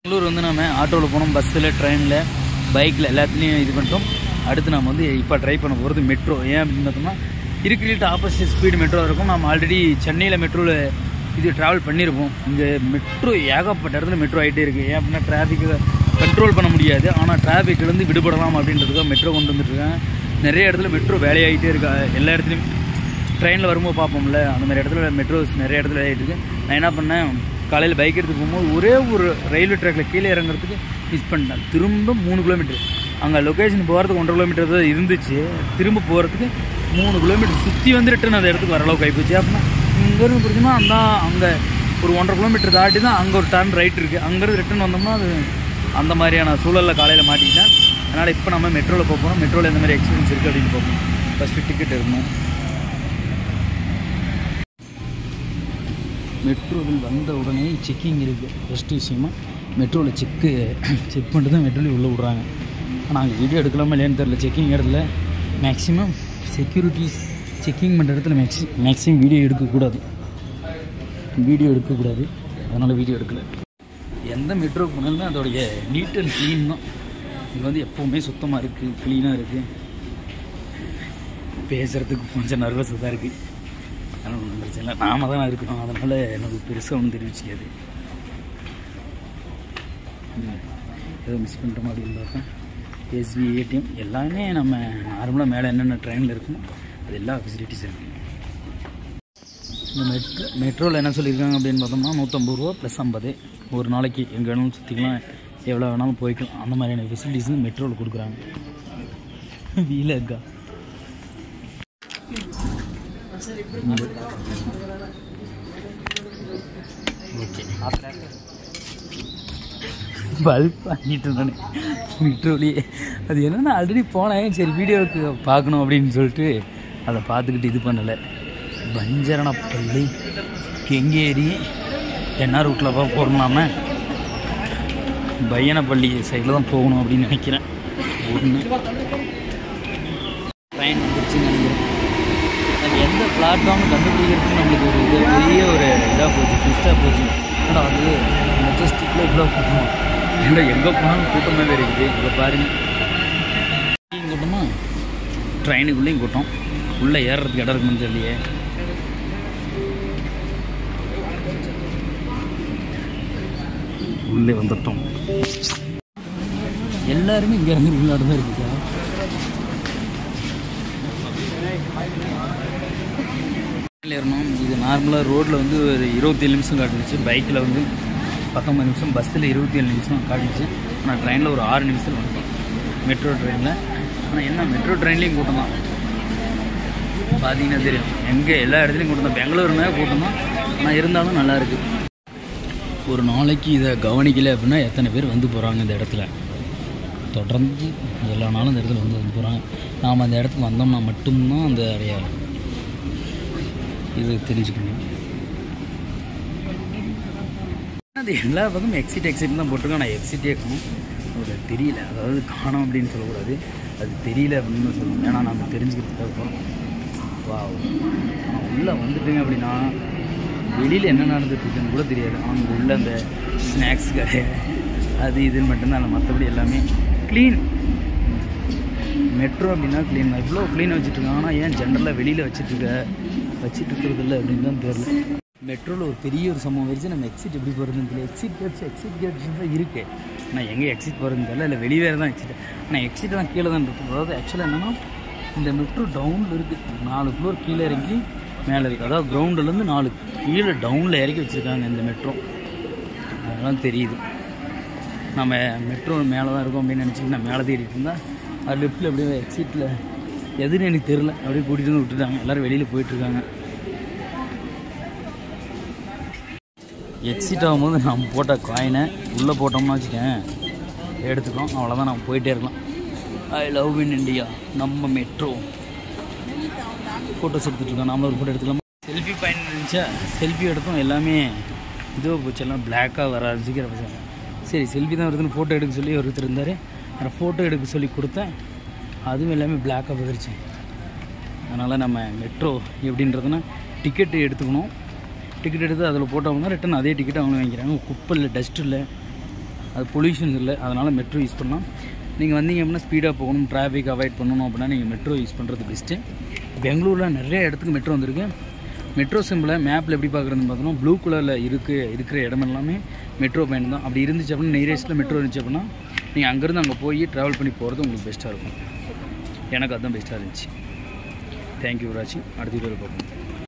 பெங்களூர் வந்து நம்ம ஆட்டோவில் போனோம் பஸ்ஸில் ட்ரெயினில் பைக்கில் எல்லாத்துலேயும் இது பண்ணிட்டோம் அடுத்து நம்ம வந்து இப்போ ட்ரை பண்ண போகிறது மெட்ரோ ஏன் அப்படின்னு பார்த்தோம்னா இருக்கிறிட்டு ஆப்போசிட் ஸ்பீடு மெட்ரோ இருக்கும் நம்ம ஆல்ரெடி சென்னையில் மெட்ரோவில் இது ட்ராவல் பண்ணியிருப்போம் இங்கே மெட்ரோ ஏகப்பட்ட இடத்துல மெட்ரோ ஆகிட்டே இருக்குது ஏன் அப்படின்னா டிராஃபிக்கை கண்ட்ரோல் பண்ண முடியாது ஆனால் டிராஃபிக்லேருந்து விடுபடலாம் அப்படின்றதுக்காக மெட்ரோ கொண்டு வந்துட்டுருக்காங்க நிறைய இடத்துல மெட்ரோ வேலையாகிட்டே இருக்கா எல்லா இடத்துலையும் ட்ரெயினில் வரும்போது பார்ப்போம்ல அந்த மாதிரி இடத்துல மெட்ரோஸ் நிறைய இடத்துல ஆகிட்டு இருக்கு நான் என்ன பண்ணேன் காலையில் பைக் எடுத்து போகும்போது ஒரே ஒரு ரயில்வே ட்ராக்கில் கீழே இறங்குறதுக்கு மிஸ் பண்ணிட்டேன் திரும்ப மூணு கிலோமீட்டர் அங்கே லொக்கேஷன் போகிறதுக்கு ஒன்றரை கிலோமீட்டர் தான் இருந்துச்சு திரும்ப போகிறதுக்கு மூணு கிலோமீட்டர் சுற்றி வந்து ரிட்டன் அந்த இடத்துக்கு வர அளவுக்கு ஆகிப்போச்சு அப்படின்னா இங்கேருந்து பிடிச்சோம்னா அந்த அங்கே ஒரு ஒன்றரை கிலோமீட்டர் தாட்டி தான் அங்கே ஒரு டர்ன் ரைட் இருக்குது அங்கேருந்து ரிட்டன் வந்தோம்னா அது அந்த மாதிரியான சூழலில் காலையில் மாட்டிக்கிட்டேன் அதனால் இப்போ நம்ம மெட்ரோவில் போக போகிறோம் மெட்ரோவில் எந்த மாதிரி எக்ஸ்பீரியன்ஸ் இருக்குது அப்படின்னு பார்ப்போம் ஃபஸ்ட்டு டிக்கெட் இருக்கணும் மெட்ரோவில் வந்த உடனே செக்கிங் இருக்குது ஃபஸ்ட்டு விஷயமா மெட்ரோவில் செக்கு செக் பண்ணிட்டு தான் மெட்ரோவில் உள்ளே விட்றாங்க ஆனால் அங்கே வீடியோ எடுக்கலாமா இல்லையான்னு தெரில செக்கிங் இடத்துல மேக்ஸிமம் செக்யூரிட்டிஸ் செக்கிங் பண்ணுற இடத்துல மேக்ஸி மேக்ஸிமம் வீடியோ எடுக்கக்கூடாது வீடியோ எடுக்கக்கூடாது அதனால் வீடியோ எடுக்கல எந்த மெட்ரோ போனாலுமே அதோடைய நீட் அண்ட் க்ளீன் தான் இங்கே வந்து எப்போவுமே சுத்தமாக இருக்குது க்ளீனாக இருக்குது பேசுகிறதுக்கு கொஞ்சம் நர்வஸாக தான் இருக்குது அதனால் ஒன்றும் பிரச்சனை இல்லை நாம தான் இருக்கணும் அதனால் எனக்கு பெருசாக ஒன்றும் தெரிவிச்சிக்காது ம். ஏதோ மிஸ் பண்ணிட்டோமா அப்படின்னு பார்த்தேன் எஸ்பி ஏடிஎம் எல்லாமே நம்ம நார்மலாக மேலே என்னென்ன ட்ரெயினில் இருக்குமோ அது எல்லா ஃபெசிலிட்டிஸ் இருக்குது இந்த மெட்ரோ மெட்ரோவில் என்ன சொல்லியிருக்காங்க அப்படின்னு பார்த்தோம்னா நூற்றம்பது ரூபா ப்ளஸ் ஐம்பது ஒரு நாளைக்கு எங்கே வேணாலும் சுற்றிக்கலாம் எவ்வளோ வேணாலும் போய்க்கலாம் அந்த மாதிரியான ஃபெசிலிட்டிஸ் மெட்ரோவில் கொடுக்குறாங்க வீலக்கா ஓகே பல்ப் வாங்கிட்டு இருந்தானே மெட்ரோலையே அது என்னென்னா ஆல்ரெடி போனேன் சரி வீடியோவுக்கு பார்க்கணும் அப்படின்னு சொல்லிட்டு அதை பார்த்துக்கிட்டு இது பண்ணலை பஞ்சரணப்பள்ளி கெங்கேரி என்ன ரூட்டில் போக போகிறோம்னாம பையனப்பள்ளி சைடில் தான் போகணும் அப்படின்னு நினைக்கிறேன் ஒன்று ட்ரெயின் வந்துருச்சுன்னு நினைக்கிறேன் அது எந்த பிளாட்ஃபார்ம் கண்டுபிடிக்கிறதுக்கு நம்மளுக்கு ஒரு இது பெரிய ஒரு இதாக போச்சு ட்விஸ்ட்டாக போச்சு ஏன்னா அது மெஜஸ்டிக்கில் இவ்வளோ கூட்டம் இல்லை எங்கே போனாலும் கூட்டமாகவே இருக்குது இப்போ பாருங்க இங்கேயும் கூட்டமா ட்ரெயினுக்குள்ளேயும் கூட்டம் உள்ளே ஏறுறதுக்கு இடம் இருக்குன்னு தெரியலையே உள்ளே வந்துட்டோம் எல்லாருமே இங்கே இறங்கி விளையாடு தான் இருக்குதா ஏறணும் இது நார்மலாக ரோட்டில் வந்து ஒரு இருபத்தேழு நிமிஷம் காட்டுனுச்சு பைக்கில் வந்து பத்தொம்பது நிமிஷம் பஸ்ஸில் இருபத்தி ஏழு நிமிஷம் காட்டுச்சு ஆனால் ட்ரெயினில் ஒரு ஆறு நிமிஷத்தில் வந்துட்டோம் மெட்ரோ ட்ரெயினில் ஆனால் என்ன மெட்ரோ ட்ரெயின்லேயும் கூட்டம் தான் பார்த்தீங்கன்னா தெரியும் எங்கே எல்லா இடத்துலையும் கூட்டம் தான் பெங்களூருமே கூட்டம் தான் ஆனால் இருந்தாலும் நல்லா இருக்கு ஒரு நாளைக்கு இதை கவனிக்கல அப்படின்னா எத்தனை பேர் வந்து போகிறாங்க இந்த இடத்துல தொடர்ந்து எல்லா நாளும் இந்த இடத்துல வந்து வந்து போகிறாங்க நாம் அந்த இடத்துக்கு வந்தோம்னா மட்டும்தான் அந்த நிறைய இது தெரிஞ்சுக்கணும் அது எல்லா பக்கமும் எக்ஸிட் எக்ஸிட் தான் போட்டிருக்கோம் நான் எக்ஸிட்டே இருக்கணும் ஒரு தெரியல அதாவது காணோம் அப்படின்னு சொல்லக்கூடாது அது தெரியல அப்படின்னு தான் சொல்லணும் ஏன்னா நம்ம தெரிஞ்சுக்கிறதுக்காக போகிறோம் வா உள்ளே வந்துட்டுங்க அப்படின்னா வெளியில் என்ன நடந்துட்டு இருக்குன்னு கூட தெரியாது அவங்க உள்ள அந்த ஸ்நாக்ஸ் கடை அது இதுன்னு மட்டும்தான் இல்லை மற்றபடி எல்லாமே க்ளீன் மெட்ரோ அப்படின்னா க்ளீன் தான் இவ்வளோ க்ளீனாக வச்சுட்ருக்காங்க ஆனால் ஏன் ஜென்ரலாக வெளியில் வச்சுட்ருக்க வச்சுட்டு இருக்கிறது இல்லை அப்படின்னு தான் தெரியல மெட்ரோவில் ஒரு பெரிய ஒரு சம்பவம் வச்சு நம்ம எக்ஸிட் எப்படி போகிறதுன்னு தெரியல எக்ஸிட் கேட்ஸ் எக்ஸிட் கேட்ஸ் தான் இருக்குது ஆனால் எங்கே எக்ஸிட் போகிறதுன்னு தெரியல இல்லை வெளியே தான் எக்ஸிட் ஆனால் எக்ஸிட் தான் கீழே தான் இருக்குது அதாவது ஆக்சுவலாக என்னென்னா இந்த மெட்ரோ டவுனில் இருக்குது நாலு ஃப்ளோர் கீழே இறங்கி மேலே இருக்குது அதாவது கிரவுண்டுலேருந்து நாலு கீழே டவுனில் இறக்கி வச்சுருக்காங்க இந்த மெட்ரோ அதெல்லாம் தெரியுது நம்ம மெட்ரோ மேலே தான் இருக்கோம் அப்படின்னு நினச்சிட்டு நான் மேலே தேடிட்டு இருந்தால் அது லெஃப்ட்டில் அப்படியே எக்ஸிட்டில் எதுன்னு எனக்கு தெரில அப்படியே கூட்டிகிட்டு வந்து விட்டுட்டாங்க எல்லோரும் வெளியில் போயிட்டுருக்காங்க எக்ஸிட் ஆகும்போது நம்ம போட்ட காயினை உள்ளே போட்டோம்னா வச்சுக்கேன் எடுத்துக்கலாம் அவ்வளோதான் நம்ம போயிட்டே இருக்கலாம் ஐ லவ் இன் இண்டியா நம்ம மெட்ரோ ஃபோட்டோஸ் எடுத்துகிட்ருக்கோம் நாமளும் ஒரு ஃபோட்டோ எடுத்துக்கலாமா செல்ஃபி பாயிண்ட் இருந்துச்சா செல்ஃபி எடுத்தோம் எல்லாமே இதுவாக போச்சு எல்லாம் பிளாக்காக வர ஆரம்பிச்சுக்கிற பசங்க சரி செல்ஃபி தான் வருதுன்னு ஃபோட்டோ எடுக்க சொல்லி ஒருத்தர் இருந்தார் நான் ஃபோட்டோ எடுக்க சொல்லி கொடுத்தேன் அதுவும் எல்லாமே பிளாக்காக வந்துருச்சு அதனால் நம்ம மெட்ரோ எப்படின்றதுன்னா டிக்கெட்டு எடுத்துக்கணும் டிக்கெட் எடுத்து அதில் போட்டோம்னா ரிட்டன் அதே டிக்கெட் அவங்க வாங்கிக்கிறாங்க குப்பை இல்லை டஸ்ட் இல்லை அது பொல்யூஷன் இல்லை அதனால் மெட்ரோ யூஸ் பண்ணலாம் நீங்கள் வந்தீங்க அப்படின்னா ஸ்பீடாக போகணும் டிராஃபிக் அவாய்ட் பண்ணணும் அப்படின்னா நீங்கள் மெட்ரோ யூஸ் பண்ணுறது பெஸ்ட்டு பெங்களூரில் நிறைய இடத்துக்கு மெட்ரோ வந்திருக்கு மெட்ரோ சிம்பிளை மேப்பில் எப்படி பார்க்குறதுன்னு பார்த்தோம்னா ப்ளூ கலரில் இருக்குது இருக்கிற இடம் எல்லாமே மெட்ரோ பயணம் தான் அப்படி இருந்துச்சு அப்படின்னா நியரஸ்ட்டில் மெட்ரோ இருந்துச்சு அப்படின்னா நீங்கள் அங்கேருந்து அங்கே போய் ட்ராவல் பண்ணி போகிறது உங்களுக்கு பெஸ்ட்டாக இருக்கும் எனக்கு அதுதான் பெஸ்ட்டாக இருந்துச்சு தேங்க்யூ ராஜி அடுத்த வீடியோவில் பார்ப்போம்